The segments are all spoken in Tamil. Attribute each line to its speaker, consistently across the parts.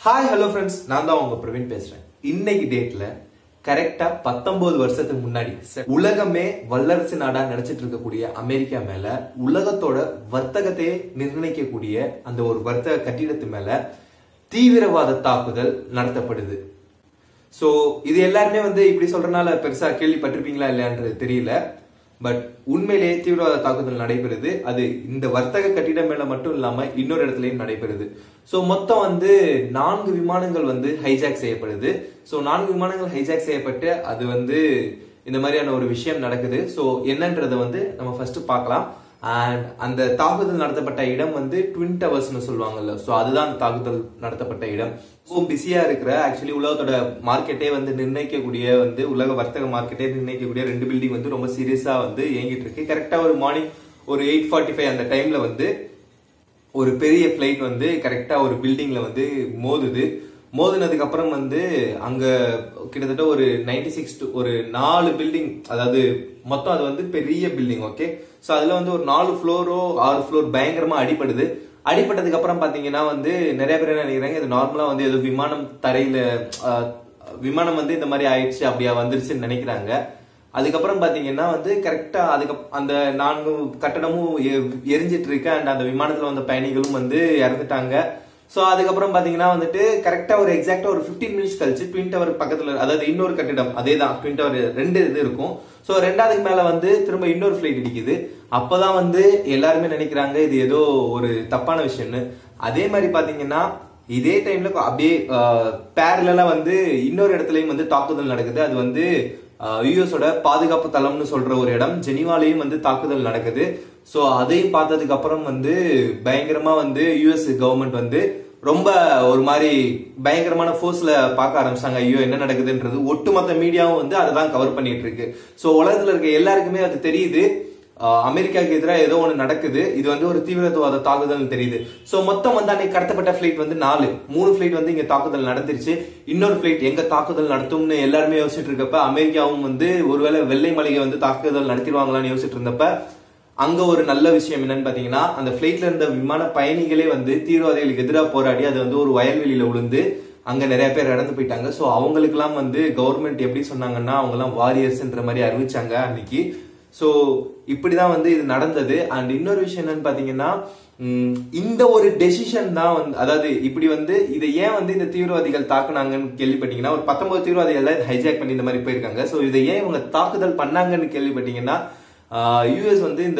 Speaker 1: ஹாய் ஹலோ ஃப்ரெண்ட்ஸ் நான் தான் உங்க பிரவீன் பேசுறேன் இன்னைக்கு டேட்ல கரெக்டா பத்தொன்பது வருஷத்துக்கு முன்னாடி ச- உலகமே வல்லரசு நாடா நினைச்சிட்டு இருக்கக்கூடிய அமெரிக்கா மேல உலகத்தோட வர்த்தகத்தையே நிர்ணயிக்கக்கூடிய அந்த ஒரு வர்த்தக கட்டிடத்து மேல தீவிரவாத தாக்குதல் நடத்தப்படுது சோ இது எல்லாருமே வந்து இப்படி சொல்றதுனால பெருசா கேள்விப்பட்டிருப்பீங்களா இல்லையான்றது தெரியல பட் உண்மையிலேயே தீவிரவாத தாக்குதல் நடைபெறுது அது இந்த வர்த்தக கட்டிடம் மேல மட்டும் இல்லாம இன்னொரு இடத்துலயும் நடைபெறுது சோ மொத்தம் வந்து நான்கு விமானங்கள் வந்து ஹைஜாக் செய்யப்படுது சோ நான்கு விமானங்கள் ஹைஜாக் செய்யப்பட்டு அது வந்து இந்த மாதிரியான ஒரு விஷயம் நடக்குது சோ என்னன்றதை வந்து நம்ம ஃபர்ஸ்ட் பார்க்கலாம் அண்ட் அந்த தாக்குதல் நடத்தப்பட்ட இடம் வந்து ட்வின் டவர்ஸ்னு சொல்லுவாங்கல்ல ஸோ அதுதான் அந்த தாக்குதல் நடத்தப்பட்ட இடம் ஸோ பிஸியா இருக்கிற ஆக்சுவலி உலகத்தோட மார்க்கெட்டே வந்து நிர்ணயிக்கக்கூடிய வந்து உலக வர்த்தக மார்க்கெட்டே நிர்ணயிக்கக்கூடிய ரெண்டு பில்டிங் வந்து ரொம்ப சீரியஸா வந்து இயங்கிட்டு இருக்கு கரெக்டா ஒரு மார்னிங் ஒரு எயிட் ஃபார்ட்டி ஃபைவ் அந்த டைம்ல வந்து ஒரு பெரிய ஃபிளைட் வந்து கரெக்டா ஒரு பில்டிங்ல வந்து மோதுது மோதினதுக்கு அப்புறம் வந்து அங்க கிட்டத்தட்ட ஒரு நைன்டி சிக்ஸ் ஒரு நாலு பில்டிங் அதாவது மொத்தம் அது வந்து பெரிய பில்டிங் ஓகே சோ அதுல வந்து ஒரு நாலு ஃப்ளோரோ ஆறு ஃப்ளோர் பயங்கரமா அடிபடுது அடிபட்டதுக்கு அப்புறம் பாத்தீங்கன்னா வந்து நிறைய பேர் என்ன நினைக்கிறாங்க இது நார்மலா வந்து ஏதோ விமானம் தரையில அஹ், விமானம் வந்து இந்த மாதிரி ஆயிடுச்சு அப்படியா வந்துருச்சுன்னு நினைக்கிறாங்க அதுக்கப்புறம் பாத்தீங்கன்னா வந்து கரெக்டா அதுக்கு அந்த நான்கு கட்டடமும் எ- எரிஞ்சிட்டு இருக்கு அண்ட் அந்த விமானத்துல வந்த பயணிகளும் வந்து இறந்துட்டாங்க சோ அதுக்கப்புறம் பாத்தீங்கன்னா வந்துட்டு கரெக்டா ஒரு எக்ஸாக்டா ஒரு 15 மினிட்ஸ் கழிச்சு ட்வின் டவர் பக்கத்துல அதாவது இன்னொரு கட்டிடம் அதே தான் ட்வின் டவர் ரெண்டு இது இருக்கும் சோ ரெண்டாவதுக்கு மேல வந்து திரும்ப இன்னொரு ஃபிளைட் இடிக்குது அப்பதான் வந்து எல்லாருமே நினைக்கிறாங்க இது ஏதோ ஒரு தப்பான விஷயம்னு அதே மாதிரி பாத்தீங்கன்னா இதே டைம்ல அப்படியே பேரலா வந்து இன்னொரு இடத்துலயும் வந்து தாக்குதல் நடக்குது அது வந்து யூஎஸோட பாதுகாப்பு தளம்னு சொல்ற ஒரு இடம் ஜெனிவாலையும் வந்து தாக்குதல் நடக்குது சோ அதையும் பார்த்ததுக்கு அப்புறம் வந்து பயங்கரமா வந்து யூஎஸ் கவர்மெண்ட் வந்து ரொம்ப ஒரு மாதிரி பயங்கரமான ஃபோர்ஸ்ல பார்க்க ஆரம்பிச்சாங்க ஐயோ என்ன நடக்குதுன்றது ஒட்டுமொத்த மீடியாவும் வந்து அதை தான் கவர் பண்ணிட்டு இருக்கு சோ உலகத்துல இருக்க எல்லாருக்குமே அது தெரியுது ஆஹ் அமெரிக்காவுக்கு எதிராக ஏதோ ஒன்று நடக்குது இது வந்து ஒரு தீவிரவாத தாக்குதல் தெரியுது சோ மொத்தம் வந்து அன்னைக்கு கடத்தப்பட்ட ஃபிளைட் வந்து நாலு மூணு ஃபிளைட் வந்து இங்க தாக்குதல் நடந்துருச்சு இன்னொரு ஃபிளைட் எங்க தாக்குதல் நடத்தும்னு எல்லாருமே யோசிச்சுட்டு இருக்கப்ப அமெரிக்காவும் வந்து ஒருவேளை வெள்ளை மலையை வந்து தாக்குதல் நடத்திடுவாங்களான்னு யோசிச்சுட்டு இருந்தப்ப அங்க ஒரு நல்ல விஷயம் என்னன்னு பாத்தீங்கன்னா அந்த பிளைட்ல இருந்த விமான பயணிகளே வந்து தீவிரவாதிகளுக்கு எதிராக போராடி அது வந்து ஒரு வயல்வெளியில விழுந்து அங்க நிறைய பேர் இறந்து போயிட்டாங்க சோ அவங்களுக்குலாம் வந்து கவர்மெண்ட் எப்படி சொன்னாங்கன்னா அவங்க எல்லாம் வாரியர்ஸ்ன்ற மாதிரி அறிவிச்சாங்க அன்னைக்கு சோ இப்படிதான் வந்து இது நடந்தது அண்ட் இன்னொரு விஷயம் என்னன்னு பாத்தீங்கன்னா உம், இந்த ஒரு டெசிஷன் தான் வந்து அதாவது இப்படி வந்து இதை ஏன் வந்து இந்த தீவிரவாதிகள் தாக்குனாங்கன்னு கேள்விப்பட்டீங்கன்னா ஒரு பத்தொன்பது தீவிரவாதிகள் ஹைஜாக் பண்ணி இந்த மாதிரி போயிருக்காங்க சோ இதை ஏன் இவங்க தாக்குதல் பண்ணாங்கன்னு கேள்விப்பட்டீங்கன்னா யூஎஸ் வந்து இந்த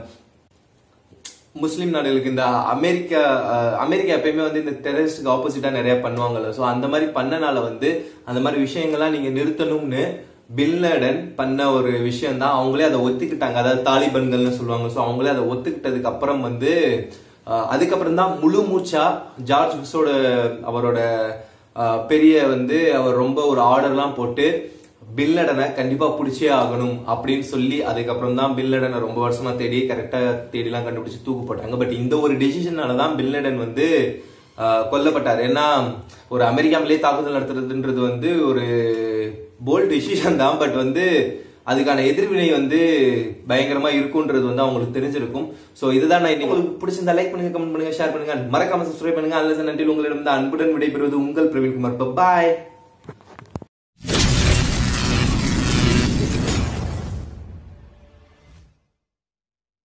Speaker 1: முஸ்லீம் நாடுகளுக்கு இந்த அமெரிக்கா அஹ், அமெரிக்கா எப்பயுமே வந்து இந்த டெரரிஸ்டுக்கு ஆப்போசிட்டா நிறைய பண்ணுவாங்கல்ல ஸோ அந்த மாதிரி பண்ணனால வந்து அந்த மாதிரி விஷயங்கள்லாம் நீங்க நிறுத்தணும்னு பின்லேடன் பண்ண ஒரு விஷயம் தான் அவங்களே அதை ஒத்துக்கிட்டாங்க அதாவது தாலிபன்கள்னு சொல்லுவாங்க ஸோ அவங்களே அதை ஒத்துக்கிட்டதுக்கு அப்புறம் வந்து அஹ், அதுக்கப்புறம் தான் முழு மூச்சா ஜார்ஜ் புஷோட அவரோட அஹ், பெரிய வந்து அவர் ரொம்ப ஒரு ஆர்டர்லாம் போட்டு பில்லடனை கண்டிப்பா பிடிச்சே ஆகணும் அப்படின்னு சொல்லி அதுக்கப்புறம் தான் பில்லடனை ரொம்ப வருஷமா தேடி கரெக்டா தேடிலாம் கண்டுபிடிச்சு தூக்கு போட்டாங்க பட் இந்த ஒரு டெசிஷனால தான் பில்லடன் வந்து ஆஹ், கொல்லப்பட்டார் ஏன்னா ஒரு அமெரிக்கா மேலே தாக்குதல் நடத்துறதுன்றது வந்து ஒரு போல்ட் டெசிஷன் தான் பட் வந்து அதுக்கான எதிர்வினை வந்து பயங்கரமா இருக்குன்றது வந்து அவங்களுக்கு தெரிஞ்சிருக்கும் சோ இதுதான் நான் இன்னைக்கு உங்களுக்கு பிடிச்சிருந்தா லைக் பண்ணுங்க கமெண்ட் பண்ணுங்க ஷேர் பண்ணுங்க மறக்காம சப்ஸ்கிரைப் பண்ணுங்க அல்லது நன்றி உங்களிடம் அன்புடன் விடைபெறுவது உங்கள் பிரவீன்குமார் பாய்